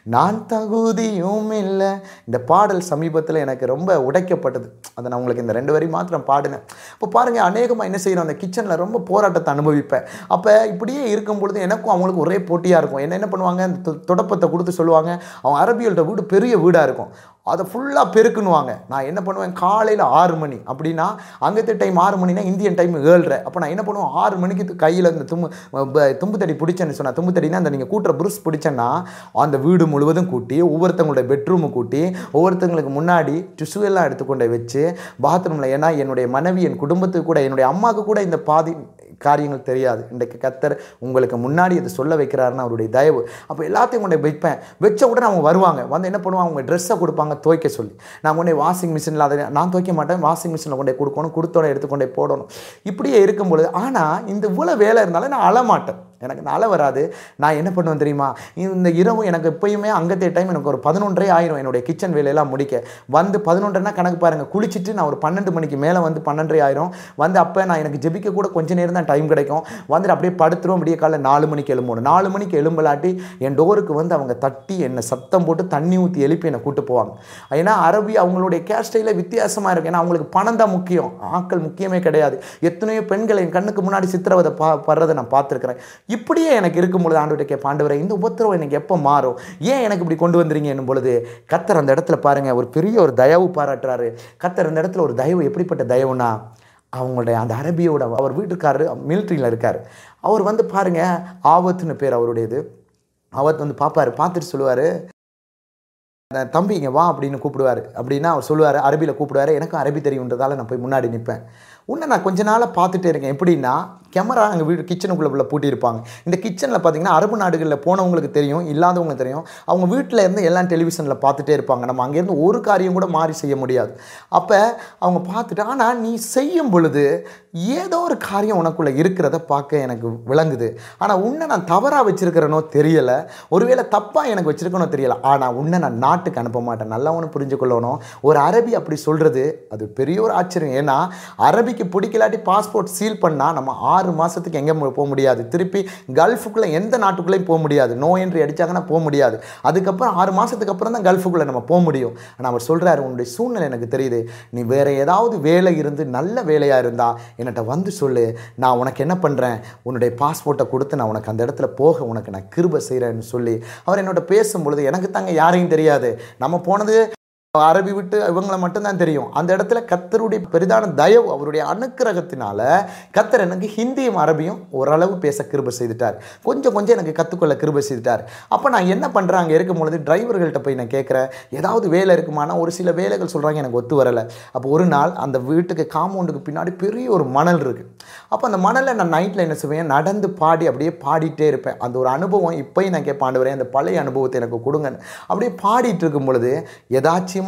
நான் தகுதியும் இல்லை இந்த பாடல் சமீபத்தில் எனக்கு ரொம்ப உடைக்கப்பட்டது அதை நான் உங்களுக்கு இந்த ரெண்டு வரி மாத்திரம் பாடினேன் இப்போ பாருங்கள் அநேகமாக என்ன செய்யணும் அந்த கிச்சனில் ரொம்ப போராட்டத்தை அனுபவிப்பேன் அப்போ இப்படியே இருக்கும் பொழுது எனக்கும் அவங்களுக்கு ஒரே போட்டியாக இருக்கும் என்ன என்ன பண்ணுவாங்க இந்த தொ- தொடப்பத்தை கொடுத்து சொல்லுவாங்க அவன் அரபியல்கிட்ட வீடு பெரிய வீடாக இருக்கும் அதை ஃபுல்லாக பெருக்குன்னுவாங்க நான் என்ன பண்ணுவேன் காலையில் ஆறு மணி அப்படின்னா அங்கത്തെ டைம் ஆறு மணினா இந்தியன் டைம் ஏழ்ரை அப்போ நான் என்ன பண்ணுவேன் ஆறு மணிக்கு கையில் இந்த தும்பு ப- தும்பு தடி பிடிச்சேன்னு சொன்னால் தும்பு தடினா அந்த நீங்கள் கூட்டுற புருஸ் பிடிச்சேன்னா அந்த வீடு முழுவதும் கூட்டி ஒவ்வொருத்தவங்களுடைய பெட்ரூமு கூட்டி ஒவ்வொருத்தங்களுக்கு முன்னாடி டிஷ்யூ எல்லாம் எடுத்துக்கொண்டு வச்சு பாத்ரூமில் ஏன்னா என்னுடைய மனைவி என் குடும்பத்துக்கு கூட என்னுடைய அம்மாவுக்கு கூட இந்த பாதி காரியங்கள் தெரியாது இன்றைக்கு கத்தர் உங்களுக்கு முன்னாடி இதை சொல்ல வைக்கிறாருன்னு அவருடைய தயவு அப்போ எல்லாத்தையும் கொண்டு போய் வைப்பேன் வச்ச உடனே அவங்க வருவாங்க வந்து என்ன பண்ணுவாங்க அவங்க ட்ரெஸ்ஸை கொடுப்பாங்க துவைக்க சொல்லி நான் கொண்டு வாஷிங் மிஷினில் அதை நான் துவைக்க மாட்டேன் வாஷிங் மிஷினில் கொண்டு போய் கொடுக்கணும் கொடுத்தோட எடுத்து கொண்டு போய் போடணும் இப்படியே இருக்கும் பொழுது ஆனால் இந்த இவ்வளோ வேலை இருந்தாலும் நான் அழமாட்டேன் எனக்கு இந்த அலை வராது நான் என்ன பண்ணுவேன் தெரியுமா இந்த இரவு எனக்கு எப்பயுமே அங்கத்தே டைம் எனக்கு ஒரு பதினொன்றரை ஆயிரும் என்னுடைய கிச்சன் வேலையெல்லாம் முடிக்க வந்து பதினொன்றரைனா கணக்கு பாருங்கள் குளிச்சுட்டு நான் ஒரு பன்னெண்டு மணிக்கு மேலே வந்து பன்னெண்டரை ஆயிரும் வந்து அப்போ நான் எனக்கு ஜெபிக்க கூட கொஞ்ச நேரம் தான் டைம் கிடைக்கும் வந்துட்டு அப்படியே படுத்துருவோம் விடிய காலைல நாலு மணிக்கு எழும்பணும் நாலு மணிக்கு எழும்பலாட்டி என் டோருக்கு வந்து அவங்க தட்டி என்னை சத்தம் போட்டு தண்ணி ஊற்றி எழுப்பி என்னை கூட்டு போவாங்க ஏன்னா அரபி அவங்களுடைய கேர் ஸ்டைலே வித்தியாசமாக இருக்கு ஏன்னா அவங்களுக்கு பணம் தான் முக்கியம் ஆட்கள் முக்கியமே கிடையாது எத்தனையோ பெண்கள் என் கண்ணுக்கு முன்னாடி சித்திரவதை பா படுறதை நான் பார்த்துருக்கிறேன் இப்படியே எனக்கு இருக்கும் பொழுது ஆண்டு கேட்ப ஆண்டவரே இந்த உபத்திரவம் எனக்கு எப்போ மாறும் ஏன் எனக்கு இப்படி கொண்டு வந்தீங்க என்னும் பொழுது கத்தர் அந்த இடத்துல பாருங்க ஒரு பெரிய ஒரு தயவு பாராட்டுறாரு கத்தர் அந்த இடத்துல ஒரு தயவு எப்படிப்பட்ட தயவுனா அவங்களுடைய அந்த அரபியோட அவர் வீட்டுக்காரரு மிலிட்ரியில் இருக்கார் அவர் வந்து பாருங்க ஆபத்துன்னு பேர் அவருடையது ஆபத்து வந்து பார்ப்பாரு பார்த்துட்டு சொல்லுவார் தம்பி இங்கே வா அப்படின்னு கூப்பிடுவார் அப்படின்னா அவர் சொல்லுவார் அரபியில் கூப்பிடுவார் எனக்கும் அரபி தெரியுன்றதால நான் போய் முன்னாடி நிற்பேன் உன்னை நான் கொஞ்ச நாளாக பார்த்துட்டே இருக்கேன் எப்படின்னா கேமரா அங்கே வீடு கிச்சனுக்குள்ளே உள்ள பூட்டியிருப்பாங்க இந்த கிச்சனில் பார்த்தீங்கன்னா அரபு நாடுகளில் போனவங்களுக்கு தெரியும் இல்லாதவங்களுக்கு தெரியும் அவங்க வீட்டில் இருந்து எல்லாம் டெலிவிஷனில் பார்த்துட்டே இருப்பாங்க நம்ம அங்கேருந்து ஒரு காரியம் கூட மாறி செய்ய முடியாது அப்போ அவங்க பார்த்துட்டு ஆனால் நீ செய்யும் பொழுது ஏதோ ஒரு காரியம் உனக்குள்ளே இருக்கிறத பார்க்க எனக்கு விளங்குது ஆனால் உன்னை நான் தவறாக வச்சிருக்கிறனோ தெரியலை ஒருவேளை தப்பாக எனக்கு வச்சிருக்கனோ தெரியல ஆனால் உன்னை நான் நாட்டுக்கு அனுப்ப மாட்டேன் நல்லா ஒன்று புரிஞ்சு கொள்ளணும் ஒரு அரபி அப்படி சொல்கிறது அது பெரிய ஒரு ஆச்சரியம் ஏன்னா அரபிக்கு பிடிக்கலாட்டி பாஸ்போர்ட் சீல் பண்ணால் நம்ம ஆறு மாதத்துக்கு எங்கே போக முடியாது திருப்பி கல்ஃபுக்குள்ளே எந்த நாட்டுக்குள்ளேயும் போக முடியாது நோ என்ட்ரி அடித்தாங்கன்னா போக முடியாது அதுக்கப்புறம் ஆறு மாதத்துக்கு அப்புறம் தான் கல்ஃபுக்குள்ளே நம்ம போக முடியும் ஆனால் அவர் சொல்கிறாரு உன்னுடைய சூழ்நிலை எனக்கு தெரியுது நீ வேறு ஏதாவது வேலை இருந்து நல்ல வேலையாக இருந்தால் என்கிட்ட வந்து சொல்லு நான் உனக்கு என்ன பண்ணுறேன் உன்னுடைய பாஸ்போர்ட்டை கொடுத்து நான் உனக்கு அந்த இடத்துல போக உனக்கு நான் கிருபை செய்கிறேன்னு சொல்லி அவர் என்னோட பேசும்பொழுது எனக்கு தாங்க யாரையும் தெரியாது நம்ம போனது அரபி விட்டு இவங்களை மட்டும்தான் தெரியும் அந்த இடத்துல கத்தருடைய பெரிதான தயவு அவருடைய அனுக்கிரகத்தினால கத்தர் எனக்கு ஹிந்தியும் அரபியும் ஓரளவு பேச கிருபை செய்துட்டார் கொஞ்சம் கொஞ்சம் எனக்கு கற்றுக்கொள்ள கிருபை செய்துட்டார் அப்போ நான் என்ன பண்ணுறேன் அங்கே இருக்கும் பொழுது டிரைவர்கள்ட்ட போய் நான் கேட்குறேன் ஏதாவது வேலை இருக்குமானா ஒரு சில வேலைகள் சொல்கிறாங்க எனக்கு ஒத்து வரலை அப்போ ஒரு நாள் அந்த வீட்டுக்கு காம்பவுண்டுக்கு பின்னாடி பெரிய ஒரு மணல் இருக்குது அப்போ அந்த மணலை நான் நைட்டில் என்ன செய்வேன் நடந்து பாடி அப்படியே பாடிட்டே இருப்பேன் அந்த ஒரு அனுபவம் இப்போயும் நான் கேட்பாண்டு வரேன் அந்த பழைய அனுபவத்தை எனக்கு கொடுங்க அப்படியே பாடிட்டு இருக்கும் பொழுது ஏதாச்சும்